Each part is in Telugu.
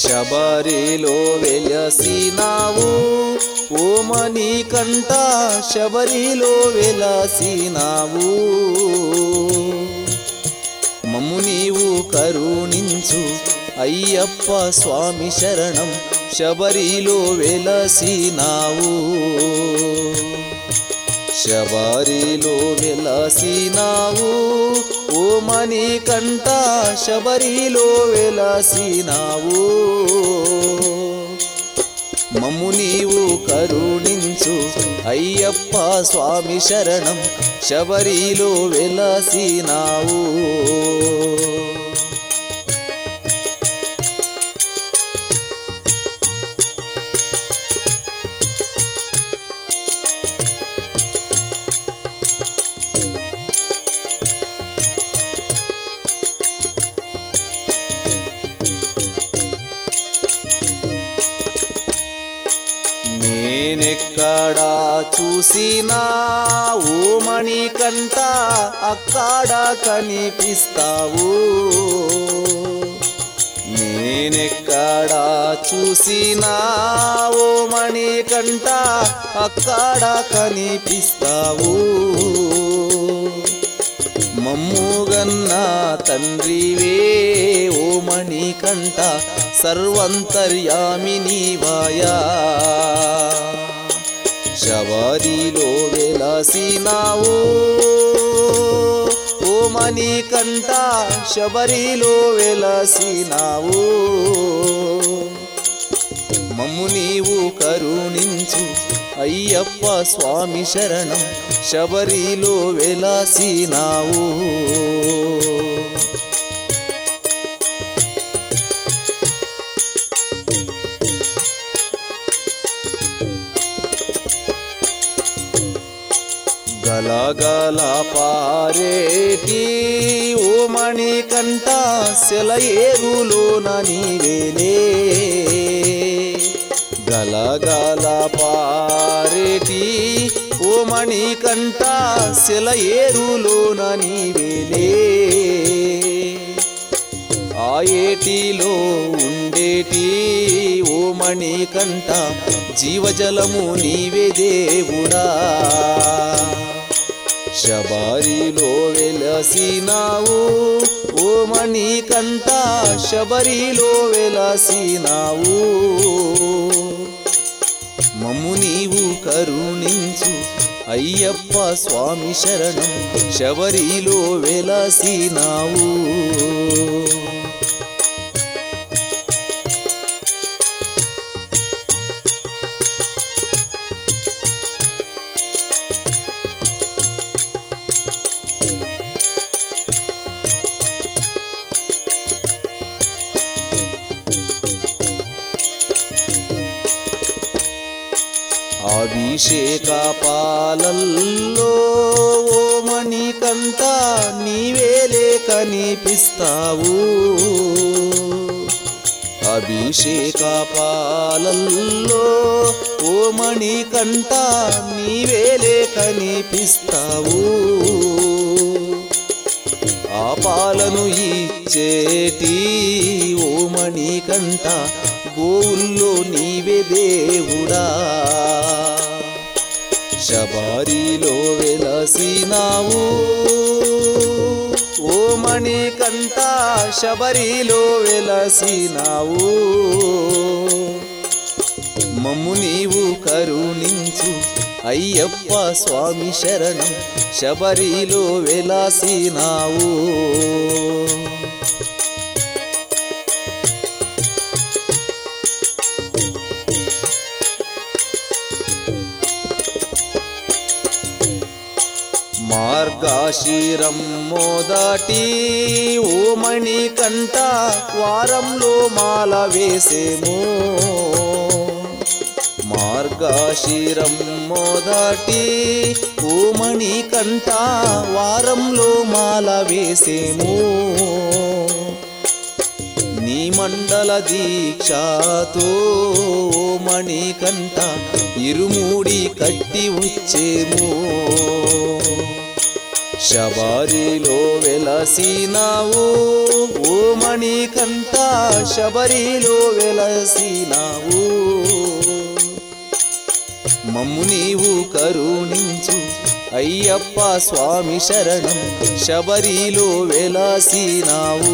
శబరిలో వెలసినావు ఓమని కంట శబరిలో వెలసినావు మమ్ము నీవు కరుణించు అయ్యప్ప స్వామి శరణం శబరిలో వెలసినావు శబరిలో వెలసినావు ఓ మణి కంట శబరిలో వెలసినావు మమ్ము నీవు కరుణించు అయ్యప్ప స్వామి శరణం శబరిలో వెలసినావు నేనెక్కడా చూసినా ఓమణి కంట అక్కడ కనిపిస్తావు నేనెక్కడా చూసినా ఓమణి కంట అక్కడ కనిపిస్తావు మమ్ముగన్న తండ్రివే ఓ మణికంఠ సర్వంతర్యామి నీవాయా శబరిలో వెలసినావు ఓ మణికంఠ శబరిలో వెలసినావు మమ్ము నీవు కరుణించు అయ్యప్ప స్వామి శరణం శబరిలో వెలసినావు గలగల పారేటి ఓ మణికంఠ సెలయేరులోన నీవేలే గలగల పారేటి ఓ మణికంఠ సెలయేరులోన నీవేలే ఆ ఏటిలో ఉండేటి ఓ మణికంఠ జీవజలము నీవే దేవుడా శబరిలో వెలసినావు ఓ మణికంఠ శబరిలో వెలసినావు మమ్ము నీవు కరుణించు అయ్యప్ప స్వామి శరణం శబరిలో వెలసినావు అభిషేక పాలల్లో ఓ మణికంఠ నీవేలే కనిపిస్తావు అభిషేక పాలల్లో ఓ మణికంఠ నీవేలే కనిపిస్తావు ఆ పాలను ఇచ్చేటి ఓ మణికంఠ గోవుల్లో నీవే దేవుడా శబరిలో వెలసినావు ఓ మణికంఠ శబరిలో వెలసినావు మమ్ము నీవు కరుణించు అయ్యప్ప స్వామి శరణం శబరిలో వెలాసినావు మార్గాశిరం మోదాటి ఓ మణికంఠ వారంలో మాల వేసేము మార్గాశిరం మోదాటి ఓ మణికంఠ వారంలో మాల వేసేము నీ మండల దీక్షతో ఓ మణికంఠ ఇరుముడి కట్టి వచ్చేము శబరిలో వెలసినావు ఓ మణికంఠ శబరిలో వెలసినావు మమ్ము నీవు కరుణించు అయ్యప్ప స్వామి శరణం శబరిలో వెలసినావు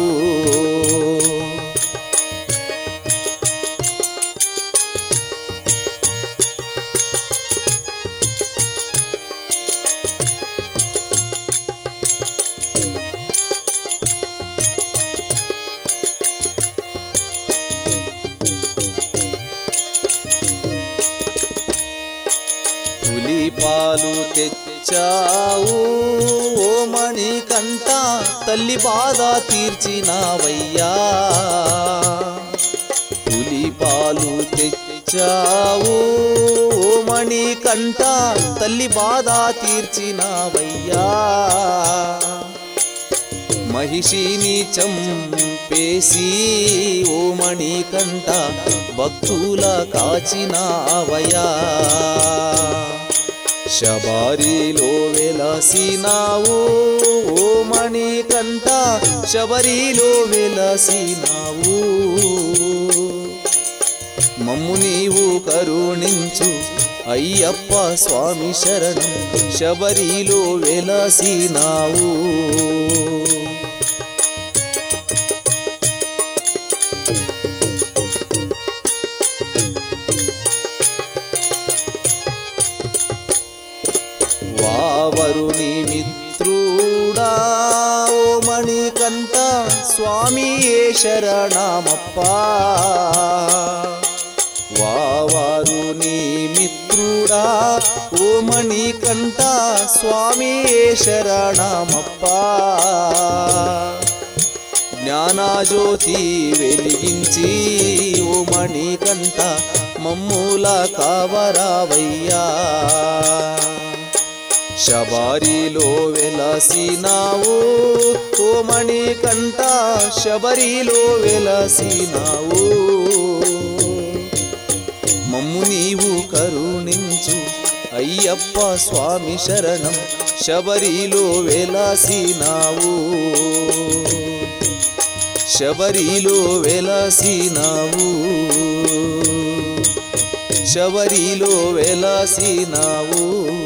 పులి పాలు తెచ్చావు ఓ మణికంఠ తల్లి బాధ తీర్చినావయ్యా పులి పాలు తెచ్చావు ఓ మణికంఠ తల్లి బాధ తీర్చినావయ్యా మహిషిని చంపేసి ఓ మణికంఠ భక్తుల కాచినావయా శబరిలో వెలసినావు ఓ మణికంఠ శబరిలో వెలసినావు మమ్ము నీవు కరుణించు అయ్యప్ప స్వామి శరణం శబరిలో వెలసినావు వావరుని మిత్రుడా ఓ మణికంఠ స్వామి ఏ శరణమప్పా వావారుని మిత్రుడా ఓ మణికంఠ స్వామి ఏ శరణమప్పా జ్ఞానజ్యోతి వెలిగించి ఓ మణికంఠ మమ్ముల కావరావయ్యా శబరిలో వెలసినావు ఓ మణికంఠ శబరిలో వెలసినావు మమ్ము నీవు కరుణించు అయ్యప్ప స్వామి శరణం శబరిలో వెలసినావు శబరిలో వెలసినావు శబరిలో వెలసినావు